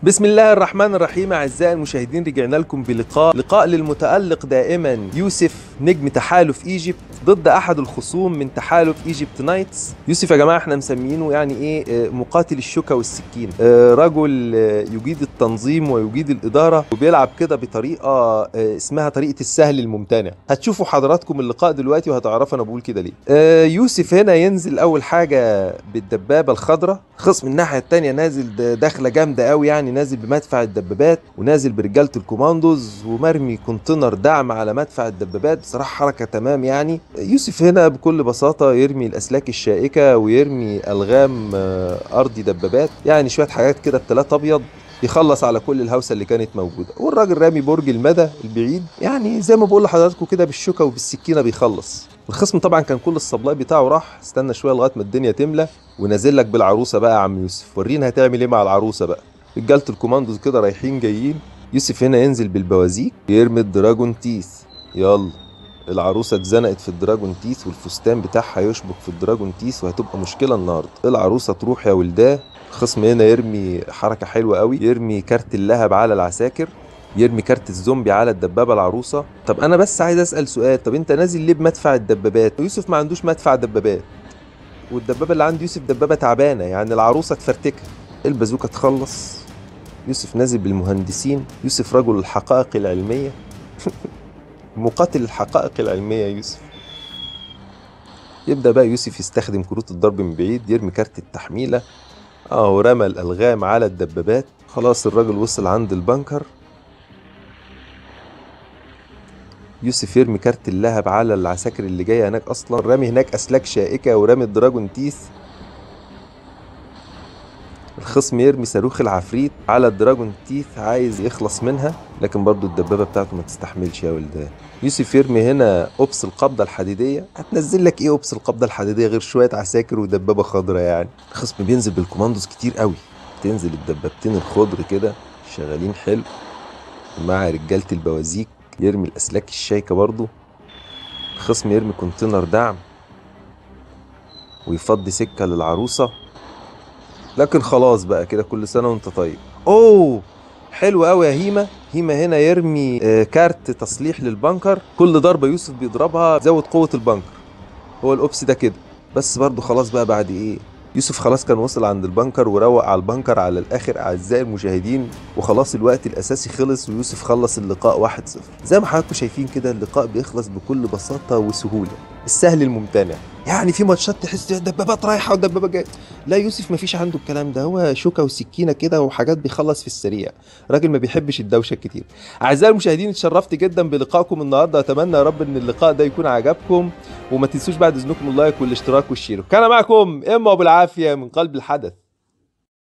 بسم الله الرحمن الرحيم اعزائي المشاهدين رجعنا لكم بلقاء لقاء للمتالق دائما يوسف نجم تحالف ايجيبت ضد احد الخصوم من تحالف ايجيبت نايتس يوسف يا جماعه احنا مسمينه يعني ايه آه، مقاتل الشوكه والسكين آه، رجل آه، يجيد التنظيم ويجيد الاداره وبيلعب كده بطريقه آه، اسمها طريقه السهل الممتنع هتشوفوا حضراتكم اللقاء دلوقتي وهتعرفوا انا بقول كده ليه آه، يوسف هنا ينزل اول حاجه بالدبابه الخضراء خصم الناحيه التانية نازل د- دخله جامده قوي يعني نازل بمدفع الدبابات ونازل برجاله الكوماندوز ومرمي كونتينر دعم على مدفع الدبابات بصراحه حركه تمام يعني يوسف هنا بكل بساطه يرمي الاسلاك الشائكه ويرمي الغام آه، ارضي دبابات يعني شويه حاجات كده بتلات ابيض يخلص على كل الهوسه اللي كانت موجوده والراجل رامي برج المدى البعيد يعني زي ما بقول لحضراتكم كده بالشوكه وبالسكينه بيخلص الخصم طبعا كان كل السبلاي بتاعه راح استنى شويه لغايه ما الدنيا تملى ونازل لك بالعروسه بقى يا عم يوسف ورينا هتعمل ايه مع العروسه بقى رجاله الكوماندوز كده رايحين جايين يوسف هنا ينزل بالبوازيك يرمي الدراجون تيث يلا العروسه اتزنقت في الدراجون تيث والفستان بتاعها يشبك في الدراجون تيث وهتبقى مشكله النهارده العروسه تروح يا ولداه الخصم هنا يرمي حركه حلوه قوي يرمي كارت اللهب على العساكر يرمي كارت الزومبي على الدبابه العروسه طب انا بس عايز اسال سؤال طب انت نازل ليه بمدفع الدبابات يوسف ما عندوش مدفع دبابات والدبابه اللي عند يوسف دبابه تعبانه يعني العروسه تفرتكها البازوكه تخلص يوسف نازل بالمهندسين يوسف رجل الحقائق العلميه مقاتل الحقائق العلميه يوسف يبدا بقى يوسف يستخدم كروت الضرب من بعيد يرمي كارت التحميله اه رمى الالغام على الدبابات خلاص الراجل وصل عند البنكر يوسف يرمي كارت اللهب على العساكر اللي جايه هناك اصلا رامي هناك اسلاك شائكه ورامي الدراجون تيث الخصم يرمي صاروخ العفريت على الدراجون تيث عايز يخلص منها لكن برضو الدبابه بتاعته ما تستحملش يا ولدان يوسف يرمي هنا اوبس القبضه الحديديه هتنزل لك ايه اوبس القبضه الحديديه غير شويه عساكر ودبابه خضراء يعني الخصم بينزل بالكوماندوز كتير قوي تنزل الدبابتين الخضر كده شغالين حلو مع رجاله البوازيك يرمي الاسلاك الشايكه برضو الخصم يرمي كونتينر دعم ويفضي سكه للعروسه لكن خلاص بقى كده كل سنه وانت طيب اوه حلو قوي يا هيما هيما هنا يرمي آه، كارت تصليح للبنكر كل ضربه يوسف بيضربها زود قوه البنكر هو الاوبس ده كده بس برضه خلاص بقى بعد ايه يوسف خلاص كان وصل عند البنكر وروق على البنكر على الاخر اعزائي المشاهدين وخلاص الوقت الاساسي خلص ويوسف خلص اللقاء 1-0 زي ما حضراتكم شايفين كده اللقاء بيخلص بكل بساطه وسهوله السهل الممتنع يعني في ماتشات تحس دبابات رايحه ودبابه جايه لا يوسف ما فيش عنده الكلام ده هو شوكه وسكينه كده وحاجات بيخلص في السريع راجل ما بيحبش الدوشه الكتير اعزائي المشاهدين اتشرفت جدا بلقائكم النهارده اتمنى يا رب ان اللقاء ده يكون عجبكم وما تنسوش بعد اذنكم اللايك والاشتراك والشير كان معكم اما بالعافيه من قلب الحدث